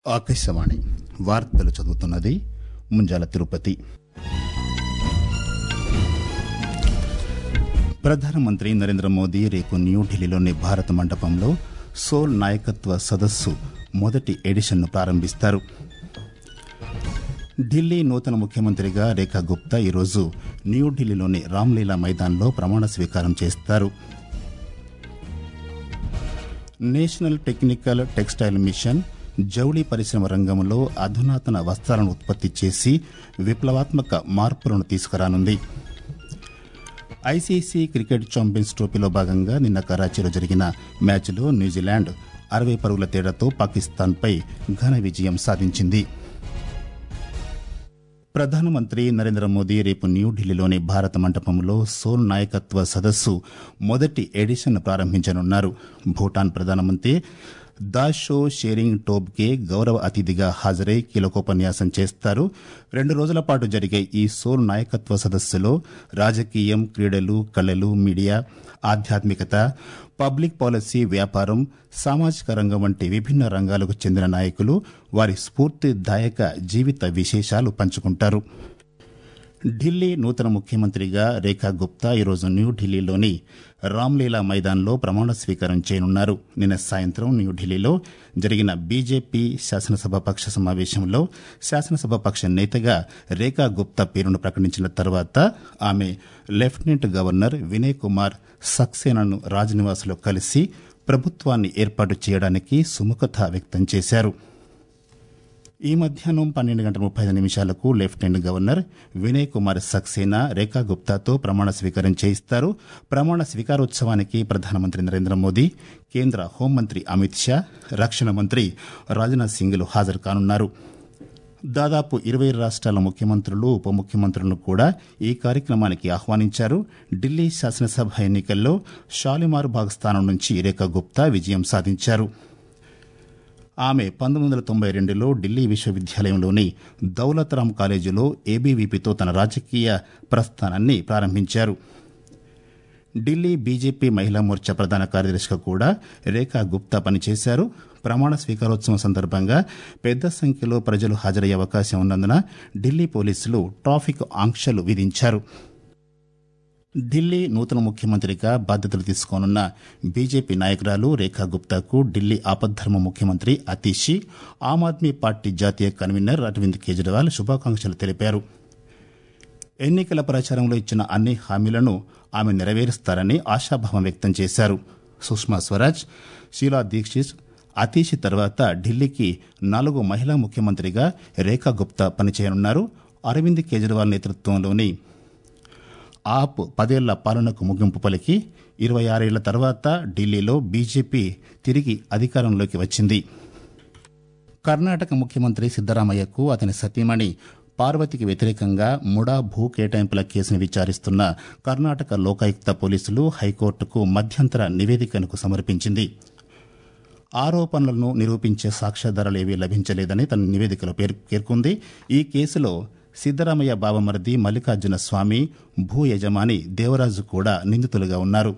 ఆకాశవాణి వార్తలు చదువుతున్నది ముంజాల తిరుపతి ప్రధానమంత్రి నరేంద్ర మోదీ రేపు న్యూఢిల్లీలోని భారత మండపంలో సోల్ నాయకత్వ సదస్సు మొదటి ఎడిషన్ను ప్రారంభిస్తారు ఢిల్లీ నూతన ముఖ్యమంత్రిగా రేఖా గుప్తా ఈరోజు న్యూఢిల్లీలోని రామ్లీలా మైదాన్లో ప్రమాణ స్వీకారం చేస్తారు నేషనల్ టెక్నికల్ టెక్స్టైల్ మిషన్ జౌళి పరిశ్రమ రంగంలో అధునాతన వస్త్రాలను ఉత్పత్తి చేసి విప్లవాత్మక మార్పులను తీసుకురానుంది ఐసీసీ క్రికెట్ ఛాంపియన్స్ ట్రోఫీలో భాగంగా నిన్న కరాచీలో జరిగిన మ్యాచ్లో న్యూజిలాండ్ అరవై పరుగుల తేడాతో పాకిస్తాన్పై ఘన విజయం సాధించింది ప్రధానమంత్రి నరేంద్ర మోదీ రేపు న్యూఢిల్లీలోని భారత మంటపంలో సోల్ నాయకత్వ సదస్సు మొదటి ఎడిషన్ ప్రారంభించనున్నారు భూటాన్ ప్రధానమంత్రి దాషో షేరింగ్ టోబ్గే గౌరవ అతిథిగా హాజరై కీలకోపన్యాసం చేస్తారు రెండు రోజుల పాటు జరిగే ఈ సోల్ నాయకత్వ సదస్సులో రాజకీయం క్రీడలు కళలు మీడియా ఆధ్యాత్మికత పబ్లిక్ పాలసీ వ్యాపారం సామాజిక రంగం వంటి విభిన్న రంగాలకు చెందిన నాయకులు వారి స్ఫూర్తిదాయక జీవిత విశేషాలు పంచుకుంటారు ఢిల్లీ నూతన ముఖ్యమంత్రిగా రేఖా గుప్తా ఈరోజు న్యూఢిల్లీలోని రామ్లీలా మైదాన్లో ప్రమాణ స్వీకారం చేయనున్నారు నిన్న సాయంత్రం న్యూఢిల్లీలో జరిగిన బీజేపీ శాసనసభ పక్ష సమావేశంలో శాసనసభ పక్ష నేతగా రేఖా గుప్తా పేరును ప్రకటించిన తర్వాత ఆమె లెఫ్టినెంట్ గవర్నర్ వినయ్ కుమార్ సక్సేనాను రాజ్నివాస్లో కలిసి ప్రభుత్వాన్ని ఏర్పాటు చేయడానికి సుముఖత వ్యక్తం చేశారు ఈ మధ్యాహ్నం పన్నెండు గంటల ముప్పై ఐదు నిమిషాలకు లెఫ్టినెంట్ గవర్నర్ వినయ్ కుమార్ సక్సేనా రేఖా గుప్తాతో ప్రమాణ స్వీకారం చేయిస్తారు ప్రమాణ స్వీకారోత్సవానికి ప్రధానమంత్రి నరేంద్ర మోదీ కేంద్ర హోంమంత్రి అమిత్ షా రక్షణ మంత్రి రాజ్నాథ్ సింగ్లు హాజరు కానున్నారు దాదాపు ఇరవై రాష్ట్రాల ముఖ్యమంత్రులు ఉప ముఖ్యమంత్రులను కూడా ఈ కార్యక్రమానికి ఆహ్వానించారు ఢిల్లీ శాసనసభ ఎన్నికల్లో షాలిమార్ బాగ్ స్థానం నుంచి రేఖా గుప్తా విజయం సాధించారు ఆమె పంతొమ్మిది వందల తొంభై రెండులో ఢిల్లీ విశ్వవిద్యాలయంలోని దౌలత్ రామ్ కాలేజీలో ఏబీవీపీతో తన రాజకీయ ప్రస్థానాన్ని ప్రారంభించారు ఢిల్లీ బీజేపీ మహిళా మోర్చా ప్రధాన కార్యదర్శిగా కూడా రేఖా గుప్తా పనిచేశారు ప్రమాణ స్వీకారోత్సవం సందర్భంగా పెద్ద సంఖ్యలో ప్రజలు హాజరయ్యే అవకాశం ఉన్నందున ఢిల్లీ పోలీసులు ట్రాఫిక్ ఆంక్షలు విధించారు ఢిల్లీ నూతన ముఖ్యమంత్రిగా బాధ్యతలు తీసుకోనున్న బీజేపీ నాయకురాలు రేఖా గుప్తాకు ఢిల్లీ ఆపద్ధర్మ ముఖ్యమంత్రి అతీషి ఆమ్ ఆద్మీ పార్టీ జాతీయ కన్వీనర్ అరవింద్ కేజ్రీవాల్ శుభాకాంక్షలు తెలిపారు ఎన్నికల ప్రచారంలో ఇచ్చిన అన్ని హామీలను ఆమె నెరవేరుస్తారని ఆశాభావం వ్యక్తం చేశారు సుష్మా స్వరాజ్ షీలా దీక్షిత్ అతీషి తర్వాత ఢిల్లీకి నాలుగో మహిళా ముఖ్యమంత్రిగా రేఖా గుప్తా పనిచేయనున్నారు అరవింద్ కేజ్రీవాల్ నేతృత్వంలోని ఆప్ పదేళ్ల పాలనకు ముగింపు పలికి ఇరవై ఆరేళ్ల తర్వాత ఢిల్లీలో బీజేపీ తిరిగి అధికారంలోకి వచ్చింది కర్ణాటక ముఖ్యమంత్రి సిద్దరామయ్యకు అతని సతీమణి పార్వతికి వ్యతిరేకంగా ముడా భూ కేటాయింపుల కేసును విచారిస్తున్న కర్ణాటక లోకాయుక్త పోలీసులు హైకోర్టుకు మధ్యంతర నివేదికను సమర్పించింది ఆరోపణలను నిరూపించే సాక్ష్యాధారాలేవీ లభించలేదని తన నివేదికలో పేర్కొంది ఈ కేసులో సిద్దరామయ్య బావమరిది మల్లికార్జున స్వామి భూ యజమాని దేవరాజు కూడా నిందితులుగా ఉన్నారు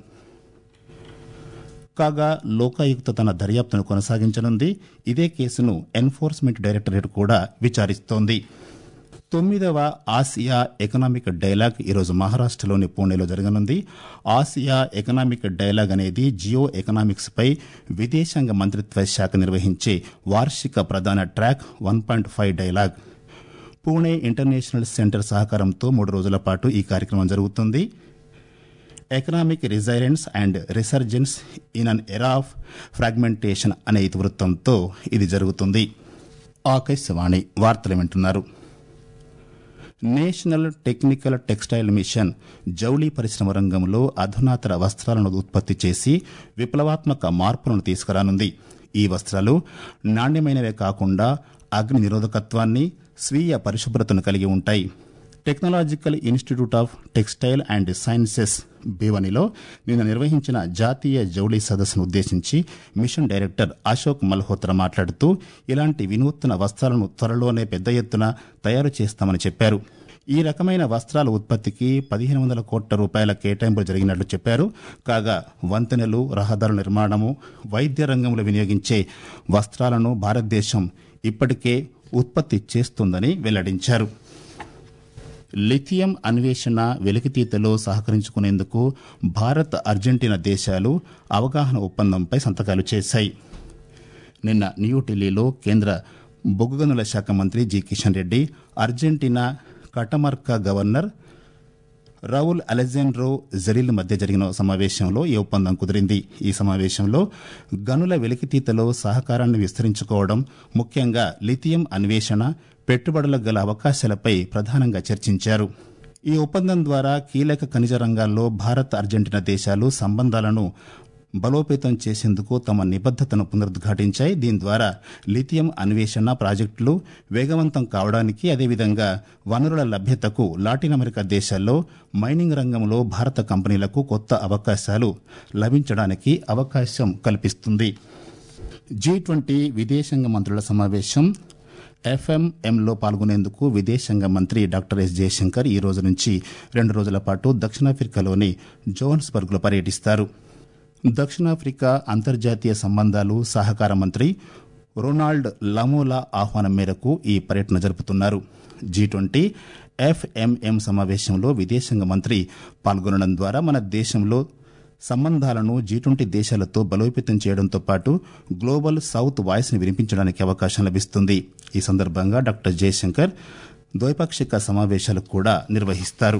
కాగా లోకాయుక్త తన దర్యాప్తును కొనసాగించనుంది ఇదే కేసును ఎన్ఫోర్స్మెంట్ డైరెక్టరేట్ కూడా విచారిస్తోంది తొమ్మిదవ ఆసియా ఎకనామిక్ డైలాగ్ ఈరోజు మహారాష్టలోని పూణేలో జరగనుంది ఆసియా ఎకనామిక్ డైలాగ్ అనేది జియో ఎకనామిక్స్ పై విదేశాంగ మంత్రిత్వ శాఖ నిర్వహించే వార్షిక ప్రధాన track one point five dialogue Pune international centre సహకారంతో మూడు రోజుల పాటు ఈ కార్యక్రమం జరుగుతుంది economic resilience and resurgence in an era of fragmentation అనే ఇతివృత్తంతో ఇది జరుగుతుంది ఆకాశవాణి వార్తలు వింటున్నారు నేషనల్ టెక్నికల్ టెక్స్టైల్ మిషన్ జౌళి పరిశ్రమ రంగంలో అధునాతన వస్త్రాలను ఉత్పత్తి చేసి విప్లవాత్మక మార్పులను తీసుకురానుంది ఈ వస్త్రాలు నాణ్యమైనవే కాకుండా అగ్ని నిరోధకత్వాన్ని స్వీయ పరిశుభ్రతను కలిగి ఉంటాయి technological institute of textile and sciences భీవనిలో నిన్న నిర్వహించిన జాతీయ జౌళి సదస్సును ఉద్దేశించి మిషన్ డైరెక్టర్ అశోక్ మల్హోత్రా మాట్లాడుతూ ఇలాంటి వినూత్న వస్త్రాలను త్వరలోనే పెద్ద ఎత్తున తయారు చేస్తామని చెప్పారు ఈ రకమైన వస్త్రాల ఉత్పత్తికి పదిహేను వందల కోట్ల రూపాయల కేటాయింపులు జరిగినట్లు చెప్పారు కాగా వంతెనలు రహదారుల నిర్మాణము వైద్య రంగంలో వినియోగించే వస్త్రాలను భారతదేశం ఇప్పటికే ఉత్పత్తి చేస్తోందని వెల్లడించారు లిథియం అన్వేషణ వెలికితీతలో సహకరించుకునేందుకు భారత్ అర్జెంటీనా దేశాలు అవగాహన ఒప్పందంపై సంతకాలు చేశాయి నిన్న న్యూఢిల్లీలో కేంద్ర బొగ్గు గనుల శాఖ మంత్రి G Kishan Reddy Argentina Catamarca governor Raul Alejandro Jalil మధ్య జరిగిన సమావేశంలో ఈ ఒప్పందం కుదిరింది ఈ సమావేశంలో గనుల వెలికితీతలో సహకారాన్ని విస్తరించుకోవడం ముఖ్యంగా లిథియం అన్వేషణ పెట్టుబడులకు గల అవకాశాలపై ప్రధానంగా చర్చించారు ఈ ఒప్పందం ద్వారా కీలక ఖనిజ రంగాల్లో భారత్ అర్జెంటీనా దేశాలు సంబంధాలను బలోపేతం చేసేందుకు తమ నిబద్దతను పునరుద్ఘాటించాయి దీని ద్వారా లిథియం అన్వేషణ ప్రాజెక్టులు వేగవంతం కావడానికి అదేవిధంగా వనరుల లభ్యతకు లాటిన్ అమెరికా దేశాల్లో మైనింగ్ రంగంలో భారత కంపెనీలకు కొత్త అవకాశాలు లభించడానికి అవకాశం కల్పిస్తుంది జీ ట్వంటీ విదేశాంగ మంత్రుల సమావేశం ఎఫ్ఎంఎంలో పాల్గొనేందుకు విదేశాంగ మంత్రి డాక్టర్ ఎస్ జయశంకర్ ఈ రోజు నుంచి రెండు రోజుల పాటు దక్షిణాఫ్రికాలోని జోహన్స్బర్గ్లో పర్యటిస్తారు దక్షిణాఫ్రికా అంతర్జాతీయ సంబంధాలు సహకార మంత్రి రొనాల్డ్ లమోలా ఆహ్వానం మేరకు ఈ పర్యటన జరుపుతున్నారు జీ ట్వంటీ ఎఫ్ఎంఎం సమావేశంలో విదేశాంగ మంత్రి పాల్గొనడం ద్వారా మన దేశంలో సంబంధాలను జీ ట్వంటీ దేశాలతో బలోపేతం చేయడంతో పాటు గ్లోబల్ సౌత్ వాయిస్ని వినిపించడానికి అవకాశం లభిస్తుంది ఈ సందర్భంగా డాక్టర్ జయశంకర్ ద్వైపాక్షిక సమావేశాలు కూడా నిర్వహిస్తారు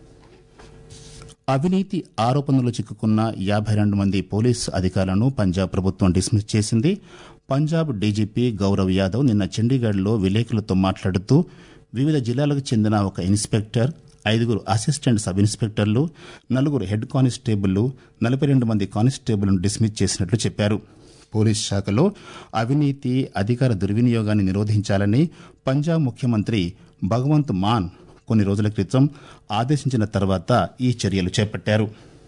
అవినీతి ఆరోపణలు చిక్కుకున్న యాభై రెండు మంది పోలీసు అధికారులను పంజాబ్ ప్రభుత్వం డిస్మిస్ చేసింది పంజాబ్ డీజీపీ గౌరవ్ యాదవ్ నిన్న చండీగఢ్లో విలేకరులతో మాట్లాడుతూ వివిధ జిల్లాలకు చెందిన ఒక ఇన్స్పెక్టర్ ఐదుగురు అసిస్టెంట్ సబ్ ఇన్స్పెక్టర్లు నలుగురు హెడ్ కానిస్టేబుళ్లు నలభై రెండు మంది కానిస్టేబుల్ను డిస్మిస్ చేసినట్లు చెప్పారు పోలీస్ శాఖలో అవినీతి అధికార దుర్వినియోగాన్ని నిరోధించాలని పంజాబ్ ముఖ్యమంత్రి భగవంత్ మాన్ కొన్ని రోజుల క్రితం ఆదేశించిన తర్వాత ఈ చర్యలు చేపట్టారు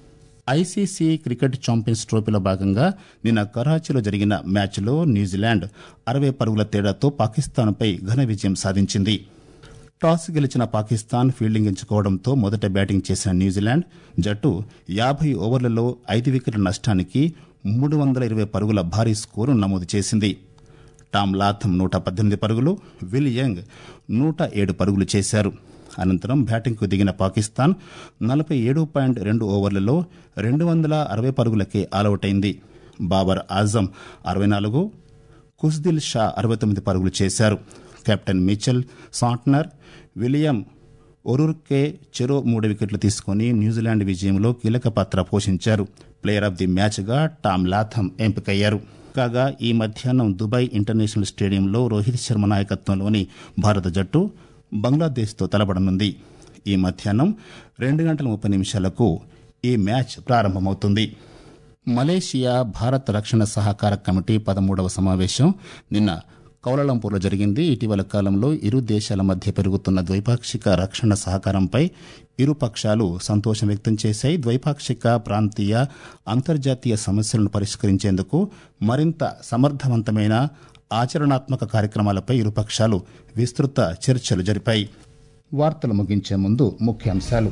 ఐసీసీ క్రికెట్ ఛాంపియన్స్ ట్రోఫీలో భాగంగా నిన్న కరాచీలో జరిగిన మ్యాచ్లో న్యూజిలాండ్ అరవై పరుగుల తేడాతో పాకిస్తాన్పై ఘన విజయం సాధించింది టాస్ గెలిచిన పాకిస్తాన్ ఫీల్డింగ్ ఎంచుకోవడంతో మొదట బ్యాటింగ్ చేసిన న్యూజిలాండ్ జట్టు యాభై ఓవర్లలో ఐదు వికెట్ల నష్టానికి మూడు వందల ఇరవై పరుగుల భారీ స్కోరు నమోదు చేసింది టామ్ లాథమ్ నూట పద్దెనిమిది పరుగులు విల్ యంగ్ నూట ఏడు పరుగులు చేశారు అనంతరం బ్యాటింగ్కు దిగిన పాకిస్తాన్ నలభై ఏడు పాయింట్ రెండు ఓవర్లలో రెండు వందల అరవై పరుగులకే ఆలౌట్ అయింది బాబర్ ఆజం అరవై నాలుగు కుస్దిల్ షా అరవై తొమ్మిది పరుగులు చేశారు captain Mitchell Santner William O'Rourke చెరో మూడు వికెట్లు తీసుకుని న్యూజిలాండ్ విజయంలో కీలక పాత్ర పోషించారు ప్లేయర్ ఆఫ్ ది మ్యాచ్గా టామ్ లాథమ్ ఎంపికయ్యారు కాగా ఈ మధ్యాహ్నం దుబాయ్ ఇంటర్నేషనల్ స్టేడియంలో రోహిత్ శర్మ నాయకత్వంలోని భారత జట్టు బంగ్లాదేశ్తో తలపడనుంది ఈ మధ్యాహ్నం రెండు గంటల ముప్పై నిమిషాలకు ఈ మ్యాచ్ ప్రారంభమవుతుంది మలేషియా భారత్ రక్షణ సహకార కమిటీ పదమూడవ సమావేశం నిన్న కౌలాలంపూర్లో జరిగింది ఇటీవల కాలంలో ఇరు దేశాల మధ్య పెరుగుతున్న ద్వైపాక్షిక రక్షణ సహకారంపై ఇరు పక్షాలు సంతోషం వ్యక్తం చేశాయి ద్వైపాక్షిక ప్రాంతీయ అంతర్జాతీయ సమస్యలను పరిష్కరించేందుకు మరింత సమర్థవంతమైన ఆచరణాత్మక కార్యక్రమాలపై ఇరు పక్షాలు విస్తృత చర్చలు జరిపాయి వార్తలు ముగించే ముందు ముఖ్యాంశాలు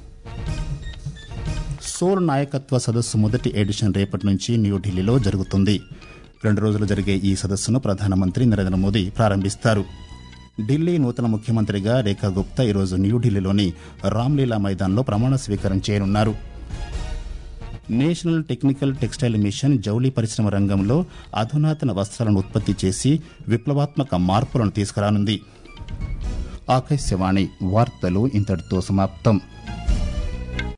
సోల్ నాయకత్వ సదస్సు మొదటి ఎడిషన్ రేపటి నుంచి న్యూఢిల్లీలో జరుగుతుంది రెండు రోజులు జరిగే ఈ సదస్సును ప్రధానమంత్రి నరేంద్ర మోదీ ప్రారంభిస్తారు ఢిల్లీ నూతన ముఖ్యమంత్రిగా రేఖా గుప్తా ఈరోజు న్యూఢిల్లీలోని రామ్లీలా మైదాన్లో ప్రమాణ స్వీకారం చేయనున్నారు నేషనల్ టెక్నికల్ టెక్స్టైల్ మిషన్ జౌళి పరిశ్రమ రంగంలో అధునాతన వస్త్రాలను ఉత్పత్తి చేసి విప్లవాత్మక మార్పులను తీసుకురానుంది ఆకాశవాణి వార్తలు ఇంతటితో సమాప్తం